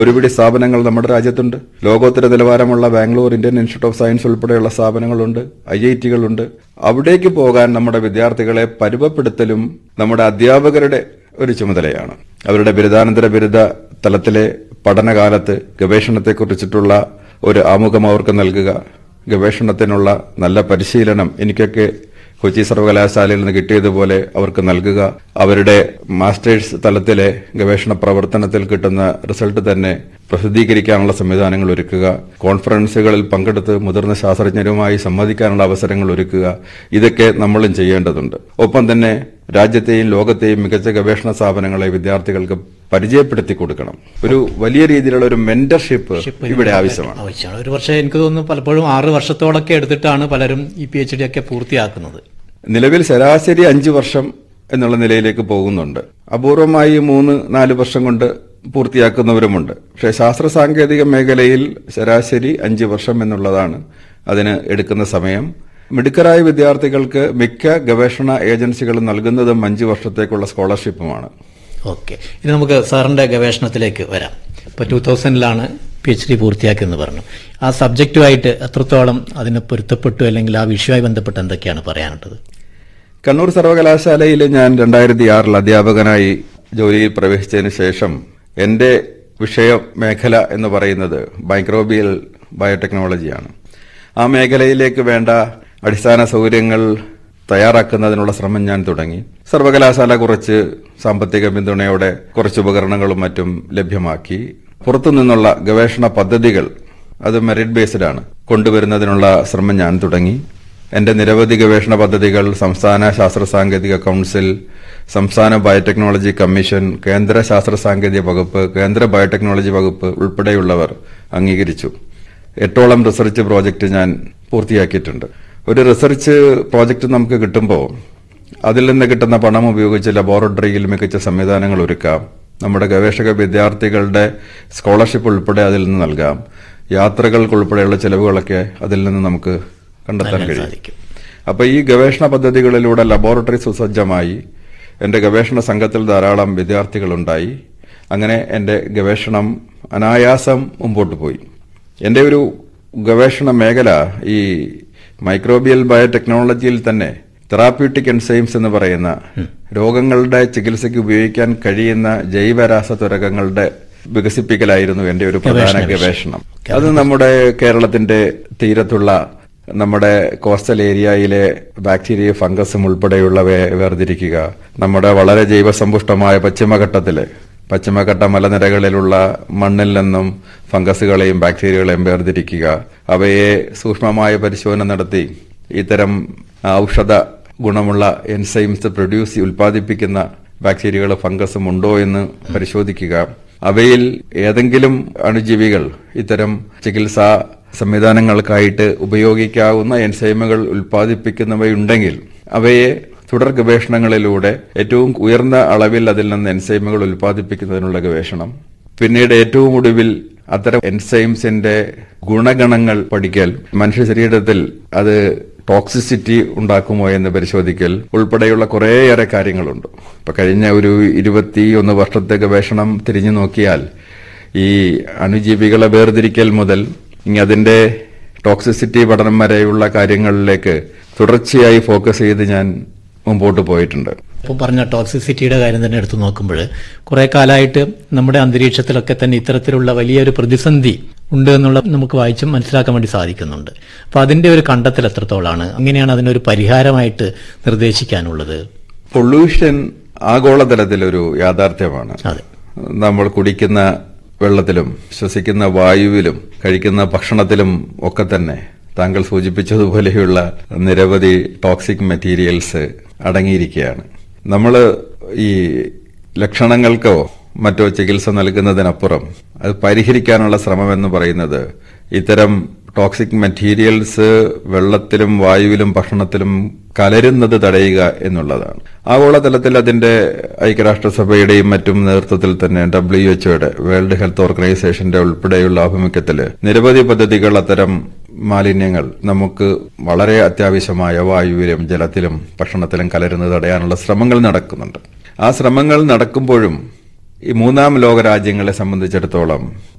ഒരുപിടി സ്ഥാപനങ്ങൾ നമ്മുടെ രാജ്യത്തുണ്ട് ലോകോത്തര നിലവാരമുള്ള Bangalore Indian institute of science ഉൾപ്പെടെയുള്ള സ്ഥാപനങ്ങളുണ്ട് ഐ ഐ ടികളുണ്ട് അവിടേക്ക് പോകാൻ നമ്മുടെ വിദ്യാർത്ഥികളെ പരുവപ്പെടുത്തലും നമ്മുടെ അധ്യാപകരുടെ ഒരു ചുമതലയാണ് അവരുടെ ബിരുദാനന്തര ബിരുദ തലത്തിലെ പഠനകാലത്ത് ഗവേഷണത്തെക്കുറിച്ചിട്ടുള്ള ഒരു ആമുഖം അവർക്ക് നൽകുക ഗവേഷണത്തിനുള്ള നല്ല പരിശീലനം എനിക്കൊക്കെ കൊച്ചി സർവകലാശാലയിൽ നിന്ന് കിട്ടിയതുപോലെ അവർക്ക് നൽകുക അവരുടെ മാസ്റ്റേഴ്സ് തലത്തിലെ ഗവേഷണ പ്രവർത്തനത്തിൽ കിട്ടുന്ന റിസൾട്ട് തന്നെ പ്രസിദ്ധീകരിക്കാനുള്ള സംവിധാനങ്ങൾ ഒരുക്കുക കോൺഫറൻസുകളിൽ പങ്കെടുത്ത് മുതിർന്ന ശാസ്ത്രജ്ഞരുമായി സംവദിക്കാനുള്ള അവസരങ്ങൾ ഒരുക്കുക ഇതൊക്കെ നമ്മളും ചെയ്യേണ്ടതുണ്ട് ഒപ്പം തന്നെ രാജ്യത്തെയും ലോകത്തെയും മികച്ച ഗവേഷണ സ്ഥാപനങ്ങളെ വിദ്യാർത്ഥികൾക്ക് പരിചയപ്പെടുത്തി കൊടുക്കണം ഒരു വലിയ രീതിയിലുള്ള ഒരു മെന്റർഷിപ്പ് ഇവിടെ ആവശ്യമാണ് ആവശ്യമാണ് ഒരു പക്ഷേ എനിക്ക് തോന്നുന്നു പലപ്പോഴും ആറ് വർഷത്തോളൊക്കെ എടുത്തിട്ടാണ് പലരും ഈ പി എച്ച് ഡി ഒക്കെ പൂർത്തിയാക്കുന്നത് നിലവിൽ ശരാശരി അഞ്ചു വർഷം എന്നുള്ള നിലയിലേക്ക് പോകുന്നുണ്ട് അപൂർവമായി മൂന്ന് നാല് വർഷം കൊണ്ട് പൂർത്തിയാക്കുന്നവരുമുണ്ട് പക്ഷേ ശാസ്ത്ര സാങ്കേതിക മേഖലയിൽ ശരാശരി അഞ്ച് വർഷം എന്നുള്ളതാണ് അതിന് എടുക്കുന്ന സമയം മിടുക്കരായ വിദ്യാർത്ഥികൾക്ക് മിക്ക ഗവേഷണ ഏജൻസികളും നൽകുന്നതും അഞ്ച് വർഷത്തേക്കുള്ള സ്കോളർഷിപ്പുമാണ് ഓക്കെ ഇനി നമുക്ക് സാറിന്റെ ഗവേഷണത്തിലേക്ക് വരാം ഇപ്പൊ ടൂ തൗസൻഡിലാണ് പി എച്ച് ഡി പൂർത്തിയാക്കിയെന്ന് പറഞ്ഞു ആ സബ്ജക്റ്റുമായിട്ട് എത്രത്തോളം അതിന് പൊരുത്തപ്പെട്ടു അല്ലെങ്കിൽ ആ വിഷയവുമായി ബന്ധപ്പെട്ട് എന്തൊക്കെയാണ് പറയാനുള്ളത് കണ്ണൂർ സർവകലാശാലയിൽ ഞാൻ രണ്ടായിരത്തി ആറിൽ അധ്യാപകനായി ജോലിയിൽ പ്രവേശിച്ചതിന് ശേഷം എന്റെ വിഷയ മേഖല എന്ന് പറയുന്നത് മൈക്രോബിയൽ ബയോടെക്നോളജിയാണ് ആ മേഖലയിലേക്ക് വേണ്ട അടിസ്ഥാന സൗകര്യങ്ങൾ തയ്യാറാക്കുന്നതിനുള്ള ശ്രമം ഞാൻ തുടങ്ങി സർവകലാശാല കുറച്ച് സാമ്പത്തിക പിന്തുണയോടെ കുറച്ച് ഉപകരണങ്ങളും മറ്റും ലഭ്യമാക്കി പുറത്തുനിന്നുള്ള ഗവേഷണ പദ്ധതികൾ അത് മെറിറ്റ് ബേസ്ഡ് ആണ് കൊണ്ടുവരുന്നതിനുള്ള ശ്രമം ഞാൻ തുടങ്ങി എന്റെ നിരവധി ഗവേഷണ പദ്ധതികൾ സംസ്ഥാന ശാസ്ത്ര സാങ്കേതിക കൌൺസിൽ സംസ്ഥാന ബയോടെക്നോളജി കമ്മീഷൻ കേന്ദ്ര ശാസ്ത്ര സാങ്കേതിക വകുപ്പ് കേന്ദ്ര ബയോടെക്നോളജി വകുപ്പ് ഉൾപ്പെടെയുള്ളവർ അംഗീകരിച്ചു എട്ടോളം റിസർച്ച് പ്രോജക്റ്റ് ഞാൻ പൂർത്തിയാക്കിയിട്ടുണ്ട് ഒരു റിസർച്ച് പ്രോജക്റ്റ് നമുക്ക് കിട്ടുമ്പോൾ അതിൽ നിന്ന് കിട്ടുന്ന പണം ഉപയോഗിച്ച് ലബോറട്ടറിയിൽ മികച്ച സംവിധാനങ്ങൾ ഒരുക്കാം നമ്മുടെ ഗവേഷക വിദ്യാർത്ഥികളുടെ സ്കോളർഷിപ്പ് ഉൾപ്പെടെ അതിൽ നിന്ന് നൽകാം യാത്രകൾക്കുൾപ്പെടെയുള്ള ചെലവുകളൊക്കെ അതിൽ നിന്ന് നമുക്ക് കണ്ടെത്താൻ നൽകാൻ കഴിയും സാധിക്കും അപ്പൊ ഈ ഗവേഷണ പദ്ധതികളിലൂടെ ലബോറട്ടറി സുസജ്ജമായി എന്റെ ഗവേഷണ സംഘത്തിൽ ധാരാളം വിദ്യാർത്ഥികളുണ്ടായി അങ്ങനെ എന്റെ ഗവേഷണം അനായാസം മുമ്പോട്ട് പോയി എന്റെ ഒരു ഗവേഷണ മേഖല ഈ മൈക്രോബിയൽ ബയോടെക്നോളജിയിൽ തന്നെ തെറാപ്യൂട്ടിക് എൻസൈംസ് എന്ന് പറയുന്ന രോഗങ്ങളുടെ ചികിത്സയ്ക്ക് ഉപയോഗിക്കാൻ കഴിയുന്ന ജൈവരാസത്വരകങ്ങളുടെ വികസിപ്പിക്കലായിരുന്നു എന്റെ ഒരു പ്രധാന ഗവേഷണ വിഷയം. ഗവേഷണം അത് നമ്മുടെ കേരളത്തിന്റെ തീരത്തുള്ള നമ്മുടെ കോസ്റ്റൽ ഏരിയയിലെ ബാക്ടീരിയ ഫംഗസും ഉൾപ്പെടെയുള്ളവയെ വേർതിരിക്കുക നമ്മുടെ വളരെ ജൈവസമ്പുഷ്ടമായ പശ്ചിമഘട്ടത്തിലെ പശ്ചിമഘട്ട മലനിരകളിലുള്ള മണ്ണിൽ നിന്നും ഫംഗസുകളെയും ബാക്ടീരിയകളെയും വേർതിരിക്കുക അവയെ സൂക്ഷ്മമായ പരിശോധന നടത്തി ഇത്തരം ഔഷധ ഗുണമുള്ള എൻസൈംസ് പ്രൊഡ്യൂസ് ഉൽപ്പാദിപ്പിക്കുന്ന ബാക്ടീരിയകൾ ഫംഗസും ഉണ്ടോ എന്ന് പരിശോധിക്കുക അവയിൽ ഏതെങ്കിലും അണുജീവികൾ ഇത്തരം ചികിത്സാ സംവിധാനങ്ങൾക്കായിട്ട് ഉപയോഗിക്കാവുന്ന എൻസൈമുകൾ ഉൽപ്പാദിപ്പിക്കുന്നവയുണ്ടെങ്കിൽ അവയെ തുടർ ഗവേഷണങ്ങളിലൂടെ ഏറ്റവും ഉയർന്ന അളവിൽ അതിൽ നിന്ന് എൻസൈമുകൾ ഉൽപ്പാദിപ്പിക്കുന്നതിനുള്ള ഗവേഷണം പിന്നീട് ഏറ്റവും ഒടുവിൽ അത്തരം എൻസൈംസിന്റെ ഗുണഗണങ്ങൾ പഠിക്കൽ മനുഷ്യ ശരീരത്തിൽ അത് ടോക്സിസിറ്റി ഉണ്ടാക്കുമോ എന്ന് പരിശോധിക്കൽ ഉൾപ്പെടെയുള്ള കുറേയേറെ കാര്യങ്ങളുണ്ട് ഇപ്പൊ കഴിഞ്ഞ ഒരു ഇരുപത്തിയൊന്ന് വർഷത്തെ ഗവേഷണം തിരിഞ്ഞു നോക്കിയാൽ ഈ അണുജീവികളെ വേർതിരിക്കൽ മുതൽ ഇനി അതിന്റെ ടോക്സിസിറ്റി പഠനം വരെയുള്ള കാര്യങ്ങളിലേക്ക് തുടർച്ചയായി ഫോക്കസ് ചെയ്ത് ഞാൻ മുമ്പോട്ട് പോയിട്ടുണ്ട് ഇപ്പോൾ പറഞ്ഞ ടോക്സിസിറ്റിയുടെ കാര്യം തന്നെ എടുത്തു നോക്കുമ്പോൾ കുറെ കാലമായിട്ട് നമ്മുടെ അന്തരീക്ഷത്തിലൊക്കെ തന്നെ ഇത്തരത്തിലുള്ള വലിയൊരു പ്രതിസന്ധി ഉണ്ട് എന്നുള്ള നമുക്ക് വായിച്ചും മനസ്സിലാക്കാൻ വേണ്ടി സാധിക്കുന്നുണ്ട് അപ്പൊ അതിന്റെ ഒരു കണ്ടെത്തൽ എത്രത്തോളാണ് അങ്ങനെയാണ് അതിനൊരു പരിഹാരമായിട്ട് നിർദ്ദേശിക്കാനുള്ളത് പൊള്യൂഷൻ ആഗോളതലത്തിലൊരു യാഥാർത്ഥ്യമാണ് അതെ നമ്മൾ കുടിക്കുന്ന വെള്ളത്തിലും ശ്വസിക്കുന്ന വായുവിലും കഴിക്കുന്ന ഭക്ഷണത്തിലും ഒക്കെ തന്നെ താങ്കൾ സൂചിപ്പിച്ചതുപോലെയുള്ള നിരവധി ടോക്സിക് മെറ്റീരിയൽസ് അടങ്ങിയിരിക്കുകയാണ് നമ്മൾ ഈ ലക്ഷണങ്ങൾക്കോ മറ്റോ ചികിത്സ നൽകുന്നതിനപ്പുറം അത് പരിഹരിക്കാനുള്ള ശ്രമം എന്ന് പറയുന്നത് ഇത്തരം ടോക്സിക് മെറ്റീരിയൽസ് വെള്ളത്തിലും വായുവിലും ഭക്ഷണത്തിലും കലരുന്നത് തടയുക എന്നുള്ളതാണ് ആഗോളതലത്തിൽ അതിന്റെ ഐക്യരാഷ്ട്രസഭയുടെയും മറ്റും നേതൃത്വത്തിൽ തന്നെ ഡബ്ല്യു എച്ച്ഒയുടെ വേൾഡ് ഹെൽത്ത് ഓർഗനൈസേഷന്റെ ഉൾപ്പെടെയുള്ള ആഭിമുഖ്യത്തിൽ നിരവധി പദ്ധതികൾ അത്തരം മാലിന്യങ്ങൾ നമുക്ക് വളരെ അത്യാവശ്യമായ വായുവിലും ജലത്തിലും ഭക്ഷണത്തിലും കലരുന്നത് തടയാനുള്ള ശ്രമങ്ങൾ നടക്കുന്നുണ്ട് ആ ശ്രമങ്ങൾ നടക്കുമ്പോഴും ഈ മൂന്നാം ലോക രാജ്യങ്ങളെ സംബന്ധിച്ചിടത്തോളം